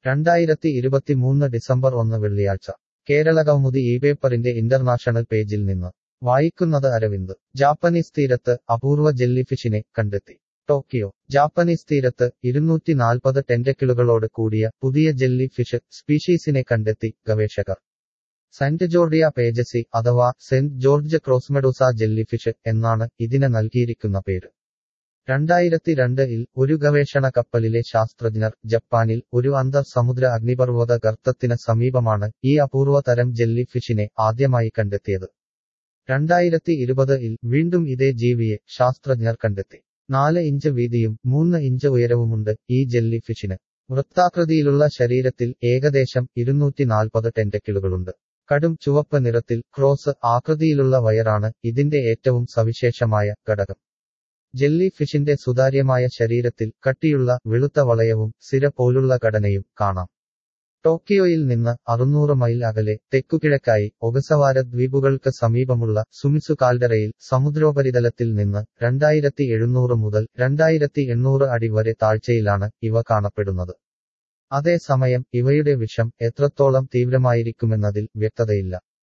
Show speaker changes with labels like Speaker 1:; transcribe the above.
Speaker 1: രണ്ടായിരത്തി ഇരുപത്തിമൂന്ന് ഡിസംബർ ഒന്ന് വെള്ളിയാഴ്ച കേരള കൗമുദി ഈ പേപ്പറിന്റെ ഇന്റർനാഷണൽ പേജിൽ നിന്ന് വായിക്കുന്നത് അരവിന്ദ് ജാപ്പനീസ് തീരത്ത് അപൂർവ ജെല്ലിഫിഷിനെ കണ്ടെത്തി ടോക്കിയോ ജാപ്പനീസ് തീരത്ത് ഇരുന്നൂറ്റി നാൽപ്പത് ടെന്റക്കിളുകളോട് കൂടിയ പുതിയ ജെല്ലി ഫിഷ് സ്പീഷീസിനെ കണ്ടെത്തി ഗവേഷകർ സെന്റ് ജോർഡിയ പേജസി അഥവാ സെന്റ് ജോർജ് ക്രോസ്മെഡൂസ ജെല്ലിഫിഷ് എന്നാണ് ഇതിന് നൽകിയിരിക്കുന്ന പേര് രണ്ടായിരത്തി രണ്ടിൽ ഒരു ഗവേഷണ കപ്പലിലെ ശാസ്ത്രജ്ഞർ ജപ്പാനിൽ ഒരു അന്തർ സമുദ്ര അഗ്നിപർവ്വത ഗർത്തത്തിന് സമീപമാണ് ഈ അപൂർവ തരം ജെല്ലി ഫിഷിനെ ആദ്യമായി കണ്ടെത്തിയത് രണ്ടായിരത്തി ഇരുപതിൽ വീണ്ടും ഇതേ ജീവിയെ ശാസ്ത്രജ്ഞർ കണ്ടെത്തി നാല് ഇഞ്ച് വീതിയും മൂന്ന് ഇഞ്ച് ഉയരവുമുണ്ട് ഈ ജെല്ലി ഫിഷിന് വൃത്താകൃതിയിലുള്ള ശരീരത്തിൽ ഏകദേശം ഇരുന്നൂറ്റി നാൽപ്പത് ടെന്റക്കിളുകളുണ്ട് കടും ചുവപ്പ് നിറത്തിൽ ക്രോസ് ആകൃതിയിലുള്ള വയറാണ് ഇതിന്റെ ഏറ്റവും സവിശേഷമായ ഘടകം ജെല്ലി ഫിഷിന്റെ സുതാര്യമായ ശരീരത്തിൽ കട്ടിയുള്ള വെളുത്ത വളയവും സിര പോലുള്ള ഘടനയും കാണാം ടോക്കിയോയിൽ നിന്ന് അറുന്നൂറ് മൈൽ അകലെ തെക്കുകിഴക്കായി ഒഗസവാര ദ്വീപുകൾക്ക് സമീപമുള്ള സുമിസു കാൽഡറയിൽ സമുദ്രോപരിതലത്തിൽ നിന്ന് രണ്ടായിരത്തി എഴുന്നൂറ് മുതൽ രണ്ടായിരത്തി എണ്ണൂറ് അടി വരെ താഴ്ചയിലാണ് ഇവ കാണപ്പെടുന്നത് അതേസമയം ഇവയുടെ വിഷം എത്രത്തോളം തീവ്രമായിരിക്കുമെന്നതിൽ വ്യക്തതയില്ല